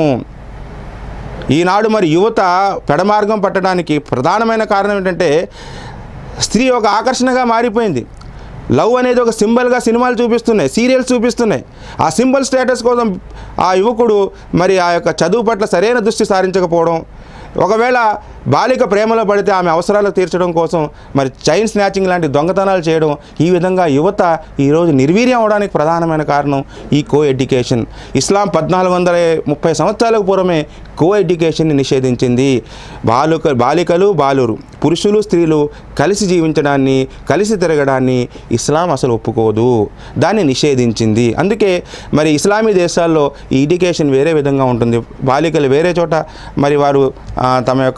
ఈనాడు మరి యువత పెడమార్గం పట్టడానికి ప్రధానమైన కారణం ఏంటంటే స్త్రీ ఒక ఆకర్షణగా మారిపోయింది లవ్ అనేది ఒక సింబల్గా సినిమాలు చూపిస్తున్నాయి సీరియల్స్ చూపిస్తున్నాయి ఆ సింబల్ స్టేటస్ కోసం ఆ యువకుడు మరి ఆ యొక్క చదువు పట్ల సరైన దృష్టి సారించకపోవడం ఒకవేళ బాలిక ప్రేమలో పడితే ఆమె అవసరాలకు తీర్చడం కోసం మరి చైన్ స్నాచింగ్ లాంటి దొంగతనాలు చేయడం ఈ విధంగా యువత ఈరోజు నిర్వీర్యం అవడానికి ప్రధానమైన కారణం ఈ కో ఎడ్యుకేషన్ ఇస్లాం పద్నాలుగు వందల ముప్పై సంవత్సరాలకు పూర్వమే కో ఎడ్యుకేషన్ని నిషేధించింది బాలుక బాలికలు బాలురు పురుషులు స్త్రీలు కలిసి జీవించడాన్ని కలిసి తిరగడాన్ని ఇస్లాం అసలు ఒప్పుకోదు దాన్ని నిషేధించింది అందుకే మరి ఇస్లామీ దేశాల్లో ఈ ఎడ్యుకేషన్ వేరే విధంగా ఉంటుంది బాలికలు వేరే చోట మరి వారు ఆ, తమ యొక్క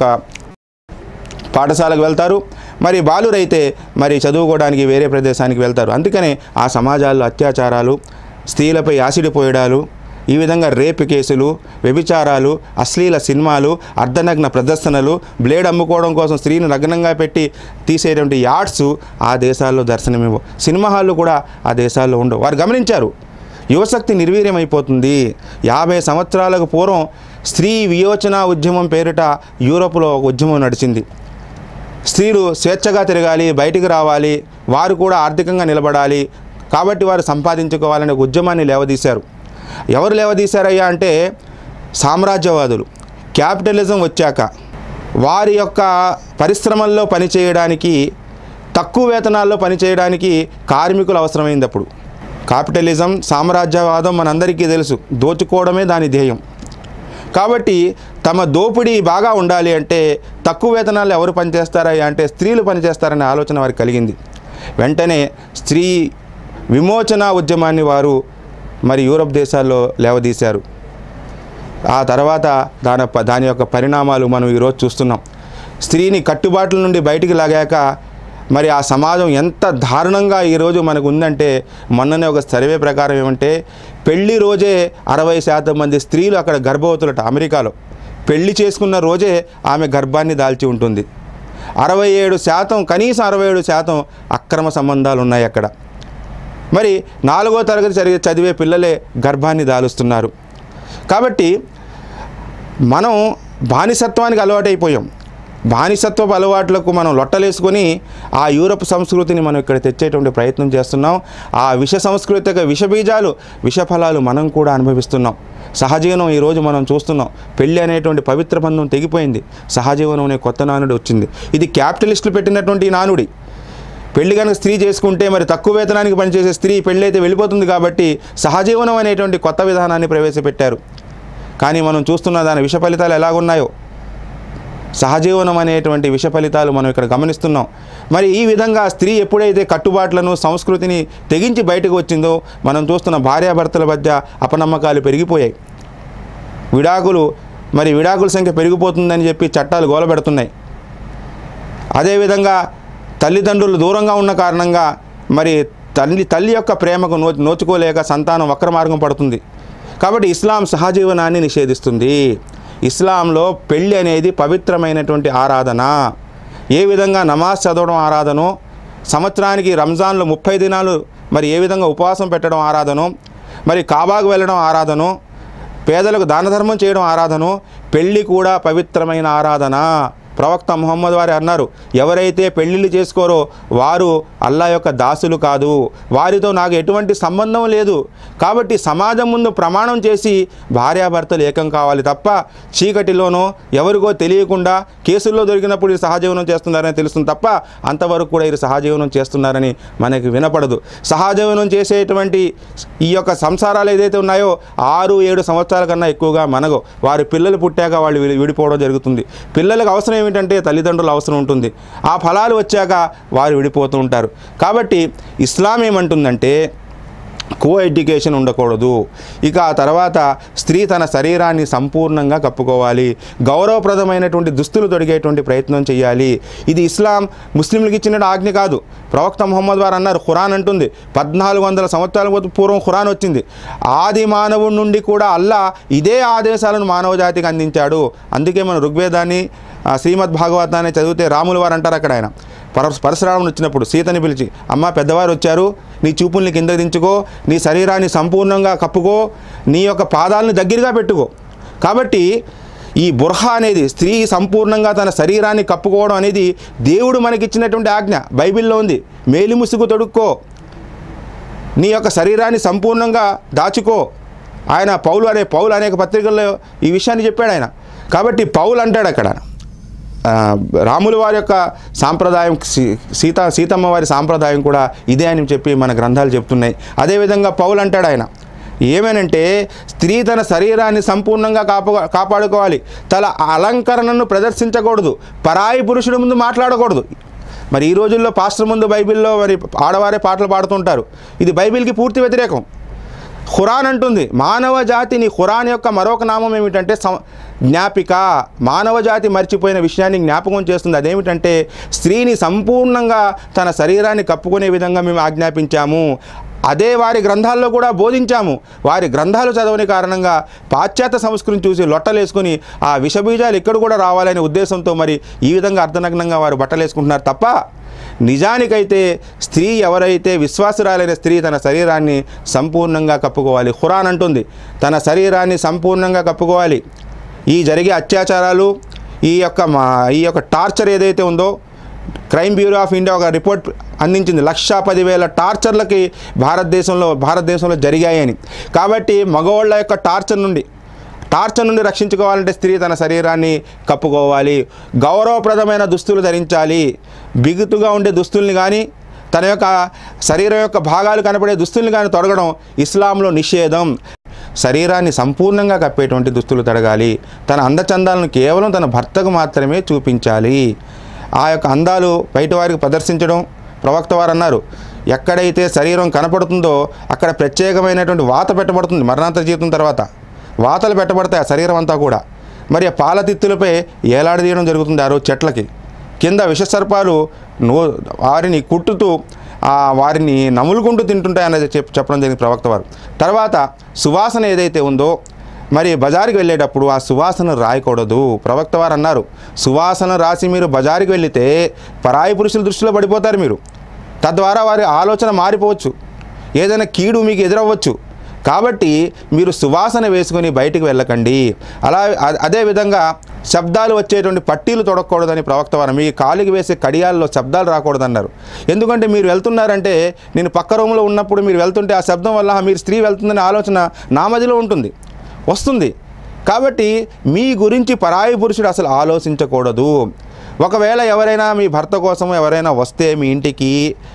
పాఠశాలకు వెళ్తారు మరి బాలురైతే మరి చదువుకోవడానికి వేరే ప్రదేశానికి వెళ్తారు అందుకనే ఆ సమాజాల్లో అత్యాచారాలు స్త్రీలపై యాసిడ్ పోయడాలు ఈ విధంగా రేప్ కేసులు వ్యభిచారాలు అశ్లీల సినిమాలు అర్ధనగ్న ప్రదర్శనలు బ్లేడ్ అమ్ముకోవడం కోసం స్త్రీని నగ్నంగా పెట్టి తీసేటువంటి యాడ్స్ ఆ దేశాల్లో దర్శనమివ్వవు సినిమా హాళ్ళు కూడా ఆ దేశాల్లో ఉండవు వారు గమనించారు యువశక్తి నిర్వీర్యమైపోతుంది యాభై సంవత్సరాలకు పూర్వం స్త్రీ వియోచన ఉద్యమం పేరిట యూరోప్లో ఒక ఉద్యమం నడిచింది స్త్రీలు స్వేచ్ఛగా తిరగాలి బయటికి రావాలి వారు కూడా ఆర్థికంగా నిలబడాలి కాబట్టి వారు సంపాదించుకోవాలనే ఒక ఉద్యమాన్ని లేవదీశారు ఎవరు లేవదీశారయ్యా అంటే సామ్రాజ్యవాదులు క్యాపిటలిజం వచ్చాక వారి యొక్క పరిశ్రమల్లో పనిచేయడానికి తక్కువ వేతనాల్లో పనిచేయడానికి కార్మికులు అవసరమైంది అప్పుడు క్యాపిటలిజం సామ్రాజ్యవాదం మనందరికీ తెలుసు దోచుకోవడమే దాని ధ్యేయం కాబట్టి తమ దోపిడీ బాగా ఉండాలి అంటే తక్కువ వేతనాలు ఎవరు పనిచేస్తారా అంటే స్త్రీలు పనిచేస్తారనే ఆలోచన వారికి కలిగింది వెంటనే స్త్రీ విమోచన ఉద్యమాన్ని వారు మరి యూరప్ దేశాల్లో లేవదీశారు ఆ తర్వాత దాని ప- దాని యొక్క పరిణామాలు మనం ఈరోజు చూస్తున్నాం స్త్రీని కట్టుబాట్ల నుండి బయటికి లాగాక మరి ఆ సమాజం ఎంత దారుణంగా ఈరోజు మనకు ఉందంటే మొన్ననే ఒక సర్వే ప్రకారం ఏమంటే పెళ్లి రోజే అరవై శాతం మంది స్త్రీలు అక్కడ గర్భవతులట అమెరికాలో పెళ్లి చేసుకున్న రోజే ఆమె గర్భాన్ని దాల్చి ఉంటుంది అరవై ఏడు శాతం కనీసం అరవై ఏడు శాతం అక్రమ సంబంధాలు ఉన్నాయి అక్కడ మరి నాలుగో తరగతి చదివే చదివే పిల్లలే గర్భాన్ని దాలుస్తున్నారు కాబట్టి మనం బానిసత్వానికి అలవాటైపోయాం బానిసత్వపు అలవాట్లకు మనం లొట్టలేసుకొని ఆ యూరప్ సంస్కృతిని మనం ఇక్కడ తెచ్చేటువంటి ప్రయత్నం చేస్తున్నాం ఆ విష సంస్కృతిక విషబీజాలు విషఫలాలు మనం కూడా అనుభవిస్తున్నాం సహజీవనం ఈరోజు మనం చూస్తున్నాం పెళ్ళి అనేటువంటి పవిత్ర బంధం తెగిపోయింది సహజీవనం అనే కొత్త నానుడి వచ్చింది ఇది క్యాపిటలిస్టులు పెట్టినటువంటి నానుడి పెళ్లి కనుక స్త్రీ చేసుకుంటే మరి తక్కువ వేతనానికి పనిచేసే స్త్రీ పెళ్ళి అయితే వెళ్ళిపోతుంది కాబట్టి సహజీవనం అనేటువంటి కొత్త విధానాన్ని ప్రవేశపెట్టారు కానీ మనం చూస్తున్న దాని విష ఫలితాలు ఎలాగున్నాయో సహజీవనం అనేటువంటి విష ఫలితాలు మనం ఇక్కడ గమనిస్తున్నాం మరి ఈ విధంగా స్త్రీ ఎప్పుడైతే కట్టుబాట్లను సంస్కృతిని తెగించి బయటకు వచ్చిందో మనం చూస్తున్న భార్యాభర్తల మధ్య అపనమ్మకాలు పెరిగిపోయాయి విడాకులు మరి విడాకుల సంఖ్య పెరిగిపోతుందని చెప్పి చట్టాలు గోలబెడుతున్నాయి అదేవిధంగా తల్లిదండ్రులు దూరంగా ఉన్న కారణంగా మరి తల్లి తల్లి యొక్క ప్రేమకు నో నోచుకోలేక సంతానం వక్ర మార్గం పడుతుంది కాబట్టి ఇస్లాం సహజీవనాన్ని నిషేధిస్తుంది ఇస్లాంలో పెళ్ళి అనేది పవిత్రమైనటువంటి ఆరాధన ఏ విధంగా నమాజ్ చదవడం ఆరాధనో సంవత్సరానికి రంజాన్లో ముప్పై దినాలు మరి ఏ విధంగా ఉపవాసం పెట్టడం ఆరాధనో మరి కాబాకు వెళ్ళడం ఆరాధనో పేదలకు దాన ధర్మం చేయడం ఆరాధనో పెళ్ళి కూడా పవిత్రమైన ఆరాధన ప్రవక్త ముహమ్మద్ వారి అన్నారు ఎవరైతే పెళ్ళిళ్ళు చేసుకోరో వారు అల్లా యొక్క దాసులు కాదు వారితో నాకు ఎటువంటి సంబంధం లేదు కాబట్టి సమాజం ముందు ప్రమాణం చేసి భార్యాభర్తలు ఏకం కావాలి తప్ప చీకటిలోనో ఎవరికో తెలియకుండా కేసుల్లో దొరికినప్పుడు ఇది సహజీవనం చేస్తున్నారని తెలుస్తుంది తప్ప అంతవరకు కూడా ఇది సహజీవనం చేస్తున్నారని మనకి వినపడదు సహజీవనం చేసేటువంటి ఈ యొక్క సంసారాలు ఏదైతే ఉన్నాయో ఆరు ఏడు సంవత్సరాల కన్నా ఎక్కువగా మనగో వారి పిల్లలు పుట్టాక వాళ్ళు విడి- విడిపోవడం జరుగుతుంది పిల్లలకు అవసరం ఏమిటంటే తల్లిదండ్రుల అవసరం ఉంటుంది ఆ ఫలాలు వచ్చాక వారు విడిపోతూ ఉంటారు కాబట్టి ఇస్లాం ఏమంటుందంటే కో ఎడ్యుకేషన్ ఉండకూడదు ఇక ఆ తర్వాత స్త్రీ తన శరీరాన్ని సంపూర్ణంగా కప్పుకోవాలి గౌరవప్రదమైనటువంటి దుస్తులు తొడిగేటువంటి ప్రయత్నం చేయాలి ఇది ఇస్లాం ముస్లింలకు ఇచ్చిన ఆజ్ఞ కాదు ప్రవక్త ముహమ్మద్ వారు అన్నారు ఖురాన్ అంటుంది పద్నాలుగు వందల సంవత్సరాల ముందు పూర్వం ఖురాన్ వచ్చింది ఆది మానవుడి నుండి కూడా అల్లా ఇదే ఆదేశాలను మానవ జాతికి అందించాడు అందుకే మన ఋగ్వేదాన్ని ఆ, శ్రీమద్ భాగవతాన్ని చదివితే రాముల వారు అంటారు అక్కడ ఆయన పర పరశురాముడు వచ్చినప్పుడు సీతని పిలిచి అమ్మ పెద్దవారు వచ్చారు నీ చూపుల్ని కింద దించుకో నీ శరీరాన్ని సంపూర్ణంగా కప్పుకో నీ యొక్క పాదాలను దగ్గరగా పెట్టుకో కాబట్టి ఈ బుర్హా అనేది స్త్రీ సంపూర్ణంగా తన శరీరాన్ని కప్పుకోవడం అనేది దేవుడు మనకిచ్చినటువంటి ఆజ్ఞ బైబిల్లో ఉంది మేలి ముసుగు తొడుక్కో నీ యొక్క శరీరాన్ని సంపూర్ణంగా దాచుకో ఆయన పౌలు అనే పౌలు అనేక పత్రికల్లో ఈ విషయాన్ని చెప్పాడు ఆయన కాబట్టి పౌలు అంటాడు అక్కడ ఆ, రాముల వారి యొక్క సాంప్రదాయం సీ- సీత సీతమ్మ వారి సాంప్రదాయం కూడా ఇదే అని చెప్పి మన గ్రంథాలు చెప్తున్నాయి అదేవిధంగా పౌలు అంటాడు ఆయన ఏమేనంటే స్త్రీ తన శరీరాన్ని సంపూర్ణంగా కాప కాపాడుకోవాలి తన అలంకరణను ప్రదర్శించకూడదు పరాయి పురుషుడి ముందు మాట్లాడకూడదు మరి ఈ రోజుల్లో పాస్టర్ ముందు బైబిల్లో మరి ఆడవారే పాటలు పాడుతుంటారు ఇది బైబిల్కి పూర్తి వ్యతిరేకం ఖురాన్ అంటుంది మానవ జాతిని ఖురాన్ యొక్క మరొక నామం ఏమిటంటే సం జ్ఞాపిక మానవ జాతి మర్చిపోయిన విషయాన్ని జ్ఞాపకం చేస్తుంది అదేమిటంటే స్త్రీని సంపూర్ణంగా తన శరీరాన్ని కప్పుకునే విధంగా మేము ఆజ్ఞాపించాము అదే వారి గ్రంథాల్లో కూడా బోధించాము వారి గ్రంథాలు చదవని కారణంగా పాశ్చాత్య సంస్కృతిని చూసి లొట్టలేసుకుని ఆ విషబీజాలు ఇక్కడ కూడా రావాలనే ఉద్దేశంతో మరి ఈ విధంగా అర్ధనగ్నంగా వారు బట్టలేసుకుంటున్నారు తప్ప నిజానికైతే స్త్రీ ఎవరైతే విశ్వాసురాలైన స్త్రీ తన శరీరాన్ని సంపూర్ణంగా కప్పుకోవాలి ఖురాన్ అంటుంది తన శరీరాన్ని సంపూర్ణంగా కప్పుకోవాలి ఈ జరిగే అత్యాచారాలు ఈ యొక్క మా ఈ యొక్క టార్చర్ ఏదైతే ఉందో క్రైమ్ బ్యూరో ఆఫ్ ఇండియా ఒక రిపోర్ట్ అందించింది లక్షా పదివేల టార్చర్లకి భారతదేశంలో భారతదేశంలో జరిగాయని కాబట్టి మగవాళ్ళ యొక్క టార్చర్ నుండి టార్చర్ నుండి రక్షించుకోవాలంటే స్త్రీ తన శరీరాన్ని కప్పుకోవాలి గౌరవప్రదమైన దుస్తులు ధరించాలి బిగుతుగా ఉండే దుస్తుల్ని కానీ తన యొక్క శరీరం యొక్క భాగాలు కనపడే దుస్తుల్ని కానీ తొడగడం ఇస్లాంలో నిషేధం శరీరాన్ని సంపూర్ణంగా కప్పేటువంటి దుస్తులు తొడగాలి తన అందచందాలను కేవలం తన భర్తకు మాత్రమే చూపించాలి ఆ యొక్క అందాలు బయట వారికి ప్రదర్శించడం ప్రవక్త వారు అన్నారు ఎక్కడైతే శరీరం కనపడుతుందో అక్కడ ప్రత్యేకమైనటువంటి వాత పెట్టబడుతుంది మరణాంతర జీవితం తర్వాత వాతలు పెట్టబడతాయి ఆ శరీరం అంతా కూడా మరి ఆ పాలతిత్తులపై ఏలాడదీయడం జరుగుతుంది ఆ రోజు చెట్లకి కింద విషసర్పాలు నో వారిని కుట్టుతూ ఆ వారిని నములుకుంటూ తింటుంటాయి అనేది చెప్ చెప్పడం జరిగింది ప్రవక్త వారు తర్వాత సువాసన ఏదైతే ఉందో మరి బజారుకి వెళ్ళేటప్పుడు ఆ సువాసన రాయకూడదు ప్రవక్త వారు అన్నారు సువాసన రాసి మీరు బజారుకి వెళితే పరాయి పురుషుల దృష్టిలో పడిపోతారు మీరు తద్వారా వారి ఆలోచన మారిపోవచ్చు ఏదైనా కీడు మీకు ఎదురవ్వచ్చు కాబట్టి మీరు సువాసన వేసుకొని బయటికి వెళ్ళకండి అలా అ- అదేవిధంగా శబ్దాలు వచ్చేటువంటి పట్టీలు తొడగకూడదని ప్రవక్త వారు మీ కాలికి వేసే కడియాల్లో శబ్దాలు రాకూడదన్నారు ఎందుకంటే మీరు వెళ్తున్నారంటే నేను పక్క రూమ్లో ఉన్నప్పుడు మీరు వెళ్తుంటే ఆ శబ్దం వల్ల మీరు స్త్రీ వెళ్తుందనే ఆలోచన నా మదిలో ఉంటుంది వస్తుంది కాబట్టి మీ గురించి పరాయి పురుషుడు అసలు ఆలోచించకూడదు ఒకవేళ ఎవరైనా మీ భర్త కోసం ఎవరైనా వస్తే మీ ఇంటికి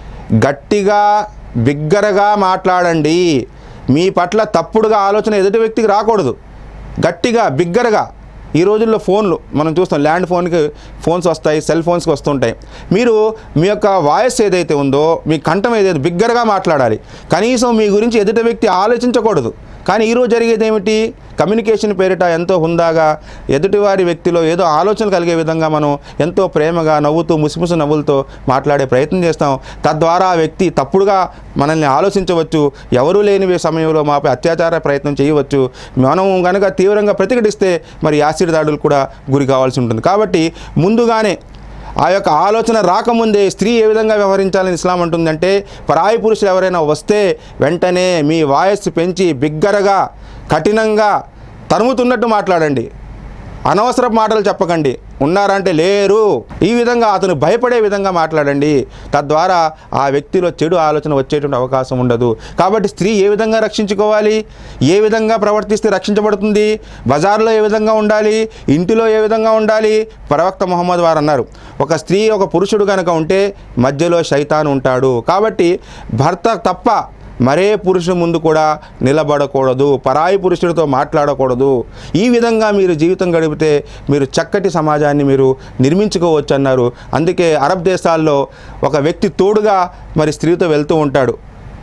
గట్టిగా బిగ్గరగా మాట్లాడండి మీ పట్ల తప్పుడుగా ఆలోచన ఎదుటి వ్యక్తికి రాకూడదు గట్టిగా బిగ్గరగా ఈ రోజుల్లో ఫోన్లు మనం చూస్తాం ల్యాండ్ ఫోన్కి ఫోన్స్ వస్తాయి సెల్ ఫోన్స్కి వస్తుంటాయి మీరు మీ యొక్క వాయిస్ ఏదైతే ఉందో మీ కంఠం ఏదైతే బిగ్గరగా మాట్లాడాలి కనీసం మీ గురించి ఎదుటి వ్యక్తి ఆలోచించకూడదు కానీ ఈరోజు జరిగేది ఏమిటి కమ్యూనికేషన్ పేరిట ఎంతో హుందాగా ఎదుటివారి వ్యక్తిలో ఏదో ఆలోచనలు కలిగే విధంగా మనం ఎంతో ప్రేమగా నవ్వుతూ ముసిముసి నవ్వులతో మాట్లాడే ప్రయత్నం చేస్తాం తద్వారా ఆ వ్యక్తి తప్పుడుగా మనల్ని ఆలోచించవచ్చు ఎవరూ లేని సమయంలో మాపై అత్యాచార ప్రయత్నం చేయవచ్చు మనం కనుక తీవ్రంగా ప్రతిఘటిస్తే మరి యాసిడ్ దాడులు కూడా గురి కావాల్సి ఉంటుంది కాబట్టి ముందుగానే ఆ యొక్క ఆలోచన రాకముందే స్త్రీ ఏ విధంగా వ్యవహరించాలని ఇస్లాం అంటుందంటే పరాయి పురుషులు ఎవరైనా వస్తే వెంటనే మీ వాయిస్ పెంచి బిగ్గరగా కఠినంగా తరుముతున్నట్టు మాట్లాడండి అనవసర మాటలు చెప్పకండి ఉన్నారంటే లేరు ఈ విధంగా అతను భయపడే విధంగా మాట్లాడండి తద్వారా ఆ వ్యక్తిలో చెడు ఆలోచన వచ్చేటువంటి అవకాశం ఉండదు కాబట్టి స్త్రీ ఏ విధంగా రక్షించుకోవాలి ఏ విధంగా ప్రవర్తిస్తే రక్షించబడుతుంది బజార్లో ఏ విధంగా ఉండాలి ఇంటిలో ఏ విధంగా ఉండాలి ప్రవక్త మొహమ్మద్ వారు అన్నారు ఒక స్త్రీ ఒక పురుషుడు కనుక ఉంటే మధ్యలో శైతాన్ ఉంటాడు కాబట్టి భర్త తప్ప మరే పురుషుని ముందు కూడా నిలబడకూడదు పరాయి పురుషుడితో మాట్లాడకూడదు ఈ విధంగా మీరు జీవితం గడిపితే మీరు చక్కటి సమాజాన్ని మీరు నిర్మించుకోవచ్చు అన్నారు అందుకే అరబ్ దేశాల్లో ఒక వ్యక్తి తోడుగా మరి స్త్రీతో వెళ్తూ ఉంటాడు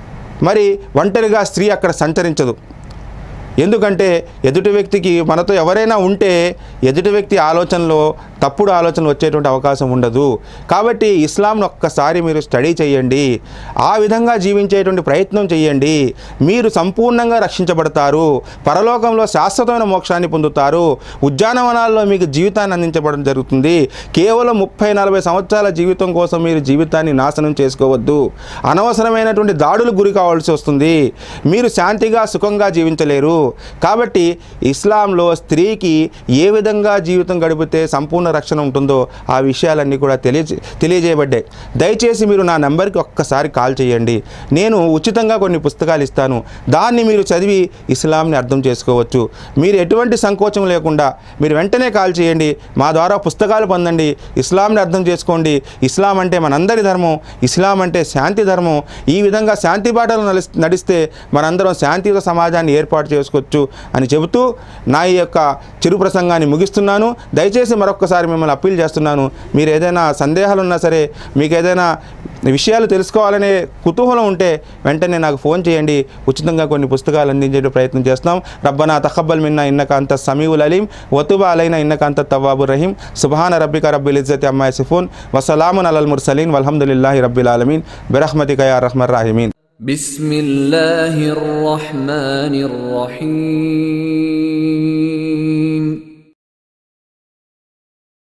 మరి ఒంటరిగా స్త్రీ అక్కడ సంచరించదు ఎందుకంటే ఎదుటి వ్యక్తికి మనతో ఎవరైనా ఉంటే ఎదుటి వ్యక్తి ఆలోచనలో తప్పుడు ఆలోచనలు వచ్చేటువంటి అవకాశం ఉండదు కాబట్టి ఇస్లాంను ఒక్కసారి మీరు స్టడీ చేయండి ఆ విధంగా జీవించేటువంటి ప్రయత్నం చేయండి మీరు సంపూర్ణంగా రక్షించబడతారు పరలోకంలో శాశ్వతమైన మోక్షాన్ని పొందుతారు ఉద్యానవనాల్లో మీకు జీవితాన్ని అందించబడడం జరుగుతుంది కేవలం ముప్పై నలభై సంవత్సరాల జీవితం కోసం మీరు జీవితాన్ని నాశనం చేసుకోవద్దు అనవసరమైనటువంటి దాడులకు గురి కావాల్సి వస్తుంది మీరు శాంతిగా సుఖంగా జీవించలేరు కాబట్టి ఇస్లాంలో స్త్రీకి ఏ విధంగా జీవితం గడిపితే సంపూర్ణ రక్షణ ఉంటుందో ఆ విషయాలన్నీ కూడా తెలియ తెలియజేయబడ్డాయి దయచేసి మీరు నా నెంబర్కి ఒక్కసారి కాల్ చేయండి నేను ఉచితంగా కొన్ని పుస్తకాలు ఇస్తాను దాన్ని మీరు చదివి ఇస్లాంని అర్థం చేసుకోవచ్చు మీరు ఎటువంటి సంకోచం లేకుండా మీరు వెంటనే కాల్ చేయండి మా ద్వారా పుస్తకాలు పొందండి ఇస్లాంని అర్థం చేసుకోండి ఇస్లాం అంటే మనందరి ధర్మం ఇస్లాం అంటే శాంతి ధర్మం ఈ విధంగా శాంతి బాటలు నలిస్- నడిస్తే మనందరం శాంతియుత సమాజాన్ని ఏర్పాటు చేసుకోవచ్చు అని చెబుతూ నా ఈ యొక్క చిరు ప్రసంగాన్ని ముగిస్తున్నాను దయచేసి మరొక్కసారి మిమ్మల్ని అప్పీల్ చేస్తున్నాను మీరు ఏదైనా సందేహాలు ఉన్నా సరే మీకు ఏదైనా విషయాలు తెలుసుకోవాలనే కుతూహలం ఉంటే వెంటనే నాకు ఫోన్ చేయండి ఉచితంగా కొన్ని పుస్తకాలు అందించే ప్రయత్నం చేస్తాం రబ్బనా తఖబ్బల్ మిన్నా ఇన్నక అంత సమీవుల్ అలీం వతుబా అలైన ఇన్నక అంత తవ్వాబు రహీం సుబాన రబ్బిక రబ్బిల్ ఇజ్జత్ అమ్మాయి సిఫూన్ వసలామున్ అలల్ ముర్సలీన్ వల్హమ్దులిల్లాహి రబ్బిల్ ఆలమీన్ బిరహ్మతిక యా రహ్మర్ రాహిమీన్ بسم الله الرحمن الرحيم